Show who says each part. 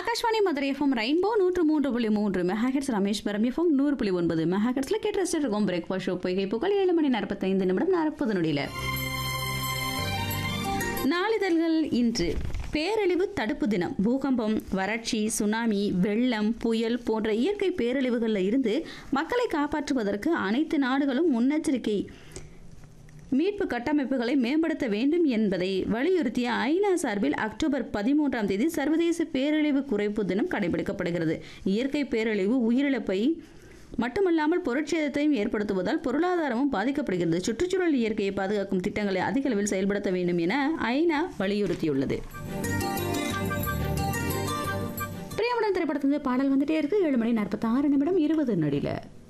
Speaker 1: Akashvani Madurai FM rainbow நூற்று மூன்று புள்ளி மூன்று மெகாஹெட்ஸ் ராமேஸ்வரம் எஃப்எம் நூறு புள்ளி ஒன்பது மெகாஹெட்ஸ்ல கேட்டு ரசிச்சுட்டு இருக்கோம் பிரேக்ஃபாஸ்ட் ஷோ பொய்கை புகழ் ஏழு மணி நாற்பத்தைந்து நிமிடம் நாற்பது நொடியில நாளிதழ்கள் இன்று பேரழிவு தடுப்பு தினம் பூகம்பம் வறட்சி சுனாமி வெள்ளம் புயல் போன்ற இயற்கை பேரழிவுகளில் இருந்து மக்களை காப்பாற்றுவதற்கு அனைத்து நாடுகளும் முன்னெச்சரிக்கை மீட்பு கட்டமைப்புகளை மேம்படுத்த வேண்டும் என்பதை வலியுறுத்திய ஐநா சார்பில் அக்டோபர் பதிமூன்றாம் தேதி சர்வதேச பேரழிவு குறைப்பு தினம் கடைபிடிக்கப்படுகிறது இயற்கை பேரழிவு உயிரிழப்பை மட்டுமல்லாமல் பொருட்சேதத்தையும் ஏற்படுத்துவதால் பொருளாதாரமும் பாதிக்கப்படுகிறது சுற்றுச்சூழல் இயற்கையை பாதுகாக்கும் திட்டங்களை அதிக அளவில் செயல்படுத்த வேண்டும் என ஐநா வலியுறுத்தியுள்ளது பிரியமுடன் திரைப்படத்திலிருந்து பாடல் வந்துட்டே இருக்கு ஏழு மணி நாற்பத்தி ஆறு நிமிடம் இருபது நொடியில்